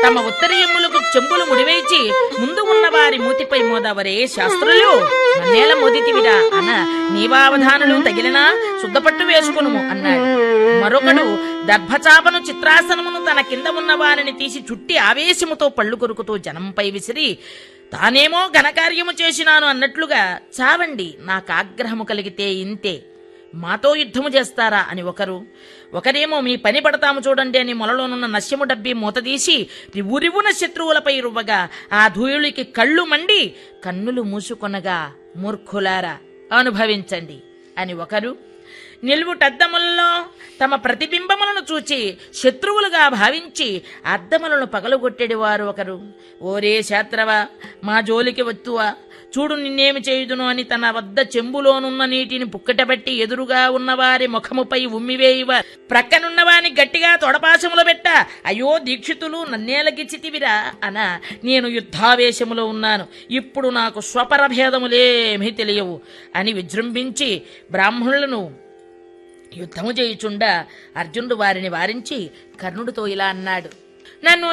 తమ ఉత్తరీయములకు చెంబులు ముడివేచి ముందు ఉన్న వారి మూతిపై మోదవరే శాస్త్రులు నన్నేల మోదితివిరా అన్న నీవావధానులు తగిలినా శుద్ధపట్టు వేసుకునుము అన్నాడు మరొకడు దర్భచాపను చిత్రాసనమును తన కింద ఉన్న వారిని తీసి చుట్టి ఆవేశముతో పళ్ళు కొరుకుతూ జనంపై విసిరి తానేమో ఘనకార్యము చేసినాను అన్నట్లుగా చావండి నాకు ఆగ్రహము కలిగితే ఇంతే మాతో యుద్ధము చేస్తారా అని ఒకరు ఒకరేమో మీ పని పడతాము చూడండి అని మొలలోనున్న నశ్యము డబ్బి మూతదీసి ఉరివున శత్రువులపై రువ్వగా ఆ ధూళికి కళ్ళు మండి కన్నులు మూసుకొనగా మూర్ఖులారా అనుభవించండి అని ఒకరు నిలువుటద్దములలో తమ ప్రతిబింబములను చూచి శత్రువులుగా భావించి అద్దములను పగలగొట్టెడి వారు ఒకరు ఓరే శాత్రవా మా జోలికి వత్తువా చూడు నిన్నేమి చేయుదును అని తన వద్ద చెంబులోనున్న నీటిని పుక్కటబెట్టి ఎదురుగా ఉన్నవారి ముఖముపై ఉమ్మివేయువ ప్రక్కనున్నవాని గట్టిగా తొడపాశములో పెట్ట అయ్యో దీక్షితులు నన్నేలగిచ్చితివిరా అన నేను యుద్ధావేశములో ఉన్నాను ఇప్పుడు నాకు స్వపర భేదములేమీ తెలియవు అని విజృంభించి బ్రాహ్మణులను యుద్ధము చేయుచుండా అర్జునుడు వారిని వారించి కర్ణుడితో ఇలా అన్నాడు నన్ను